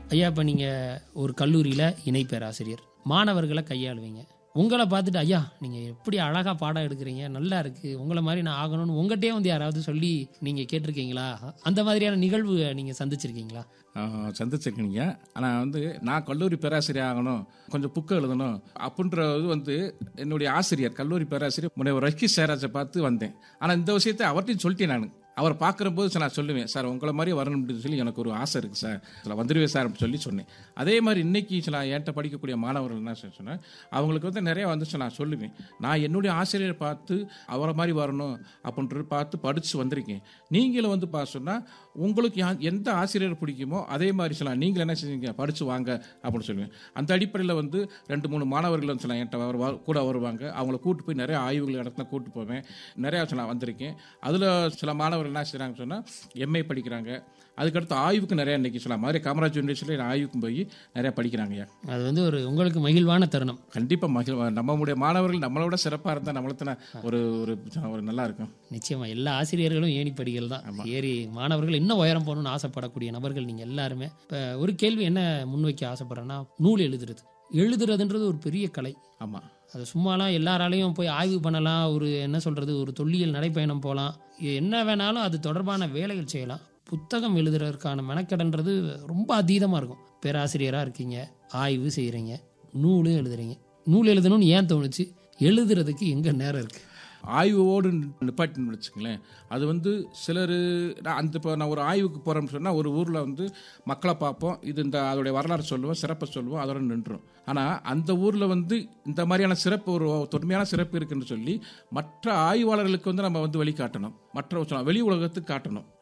ஐயா இப்போ நீங்கள் ஒரு கல்லூரியில் இணை பேராசிரியர் மாணவர்களை கையாளுவீங்க உங்களை பார்த்துட்டு ஐயா நீங்கள் எப்படி அழகாக பாடம் எடுக்கிறீங்க நல்லா இருக்குது உங்களை மாதிரி நான் ஆகணும்னு உங்கள்கிட்டயே வந்து யாராவது சொல்லி நீங்கள் கேட்டிருக்கீங்களா அந்த மாதிரியான நிகழ்வு நீங்கள் சந்திச்சிருக்கீங்களா ஆஹ் சந்திச்சிருக்கீங்க ஆனால் வந்து நான் கல்லூரி பேராசிரியர் ஆகணும் கொஞ்சம் புக்கு எழுதணும் அப்படின்றது வந்து என்னுடைய ஆசிரியர் கல்லூரி பேராசிரியர் முனைவர் ரஷ்கி சேராஜை பார்த்து வந்தேன் ஆனால் இந்த விஷயத்தை அவர்கிட்டையும் சொல்லிட்டேன் நான் அவர் பார்க்குற போது சார் நான் சொல்லுவேன் சார் உங்களை மாதிரி வரணும்னு சொல்லி எனக்கு ஒரு ஆசை இருக்குது சார் சில வந்துடுவேன் சார் அப்படின்னு சொல்லி சொன்னேன் அதே மாதிரி இன்னைக்கு சில என்கிட்ட படிக்கக்கூடிய மாணவர்கள் என்ன சொன்னேன் அவங்களுக்கு வந்து நிறைய வந்துச்சு நான் சொல்லுவேன் நான் என்னுடைய ஆசிரியரை பார்த்து அவரை மாதிரி வரணும் அப்படின்றது பார்த்து படித்து வந்திருக்கேன் நீங்களும் வந்து பார்த்து சொன்னால் உங்களுக்கு யா- எந்த ஆசிரியர் பிடிக்குமோ அதே மாதிரி சொல்லலாம் நீங்கள் என்ன செஞ்சீங்க படித்து வாங்க அப்படின்னு சொல்லுவேன் அந்த அடிப்படையில் வந்து ரெண்டு மூணு மாணவர்கள் வந்து சொல்லலாம் என்கிட்ட வருவா கூட வருவாங்க அவங்கள கூட்டு போய் நிறைய ஆய்வுகள் இடத்துல கூட்டு போவேன் நிறையா சொல்லலாம் வந்திருக்கேன் அதில் சில மாணவர்கள் என்ன செய்கிறாங்கன்னு சொன்னால் எம்ஏ படிக்கிறாங்க அதுக்கடுத்து ஆய்வுக்கு நிறையா இன்றைக்கி சொல்லலாம் மாதிரி காமராஜ் யூனிவர்சிட்டியில் ஆய்வுக்கும் போய் நிறையா படிக்கிறாங்கய்யா அது வந்து ஒரு உங்களுக்கு மகிழ்வான தருணம் கண்டிப்பாக மகிழ் நம்மளுடைய மாணவர்கள் நம்மளோட சிறப்பாக இருந்தால் நம்மளுக்கு ஒரு ஒரு ஒரு நல்லா இருக்கும் நிச்சயமா எல்லா ஆசிரியர்களும் ஏணிப்படிகள் தான் ஏறி மாணவர்கள் இன்னும் உயரம் போகணும்னு ஆசைப்படக்கூடிய நபர்கள் நீங்கள் எல்லாருமே இப்போ ஒரு கேள்வி என்ன முன்வைக்க ஆசைப்படுறேன்னா நூல் எழுதுறது எழுதுறதுன்றது ஒரு பெரிய கலை ஆமாம் அது சும்மாலாம் எல்லாராலையும் போய் ஆய்வு பண்ணலாம் ஒரு என்ன சொல்கிறது ஒரு தொல்லியல் நடைப்பயணம் போகலாம் இது என்ன வேணாலும் அது தொடர்பான வேலைகள் செய்யலாம் புத்தகம் எழுதுறதுக்கான மெனக்கடன்றது ரொம்ப அதீதமாக இருக்கும் பேராசிரியராக இருக்கீங்க ஆய்வு செய்கிறீங்க நூலும் எழுதுறீங்க நூல் எழுதணும்னு ஏன் தோணுச்சு எழுதுறதுக்கு எங்கே நேரம் இருக்குது ஆய்வோடு நிப்பாட்டின்னு வச்சுங்களேன் அது வந்து சிலர் அந்த இப்போ நான் ஒரு ஆய்வுக்கு போகிறேன்னு சொன்னால் ஒரு ஊரில் வந்து மக்களை பார்ப்போம் இது இந்த அதோடைய வரலாறு சொல்லுவோம் சிறப்பை சொல்லுவோம் அதோட நின்றும் ஆனால் அந்த ஊரில் வந்து இந்த மாதிரியான சிறப்பு ஒரு தொன்மையான சிறப்பு இருக்குன்னு சொல்லி மற்ற ஆய்வாளர்களுக்கு வந்து நம்ம வந்து வெளிக்காட்டணும் மற்ற வெளி உலகத்துக்கு காட்டணும்